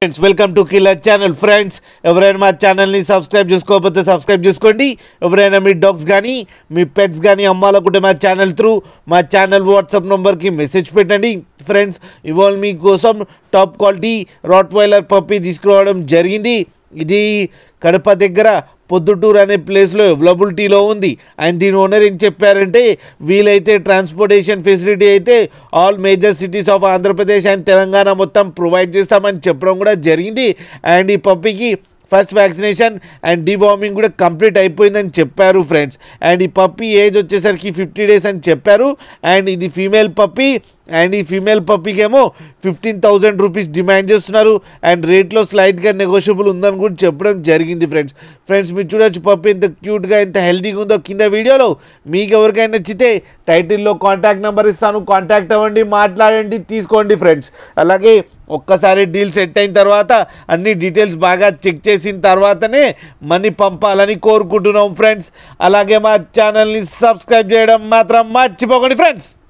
friends welcome to killer channel friends ఎవరైనా మా ఛానల్ని సబ్స్క్రైబ్ చేసుకోకపోతే సబ్స్క్రైబ్ చేసుకోండి ఎవరైనా మీ డాగ్స్ కానీ మీ పెట్స్ కానీ అమ్మాలనుకుంటే మా ఛానల్ త్రూ మా ఛానల్ వాట్సాప్ నెంబర్కి మెసేజ్ పెట్టండి ఫ్రెండ్స్ ఇవాళ మీకోసం top quality rottweiler puppy తీసుకురావడం జరిగింది ఇది కడప దగ్గర పొద్దుటూరు అనే ప్లేస్లో అవైలబిలిటీలో ఉంది అండ్ దీని ఓనర్ ఏం చెప్పారంటే వీలైతే ట్రాన్స్పోర్టేషన్ ఫెసిలిటీ అయితే all major cities of Andhra Pradesh and Telangana మొత్తం ప్రొవైడ్ చేస్తామని చెప్పడం కూడా జరిగింది అండ్ ఈ పప్పికి ఫస్ట్ వ్యాక్సినేషన్ అండ్ డివార్మింగ్ కూడా కంప్లీట్ అయిపోయిందని చెప్పారు ఫ్రెండ్స్ అండ్ ఈ పప్పి ఏజ్ వచ్చేసరికి ఫిఫ్టీ డేస్ అని చెప్పారు అండ్ ఇది ఫీమేల్ పప్పి అండ్ ఈ ఫీమేల్ పప్పికేమో ఫిఫ్టీన్ థౌజండ్ రూపీస్ డిమాండ్ చేస్తున్నారు అండ్ రేట్లో స్లైట్గా నెగోషియబుల్ ఉందని కూడా చెప్పడం జరిగింది ఫ్రెండ్స్ ఫ్రెండ్స్ మీరు చూడొచ్చు పప్పి ఎంత క్యూట్గా ఎంత హెల్తీగా ఉందో కింద వీడియోలో మీకు ఎవరికైనా నచ్చితే టైటిల్లో కాంటాక్ట్ నెంబర్ ఇస్తాను కాంటాక్ట్ అవ్వండి మాట్లాడండి తీసుకోండి ఫ్రెండ్స్ అలాగే ఒక్కసారి డీల్ సెట్ అయిన తర్వాత అన్ని డీటెయిల్స్ బాగా చెక్ చేసిన తర్వాతనే మనీ పంపాలని కోరుకుంటున్నాం ఫ్రెండ్స్ అలాగే మా ఛానల్ని సబ్స్క్రైబ్ చేయడం మాత్రం మర్చిపోకండి ఫ్రెండ్స్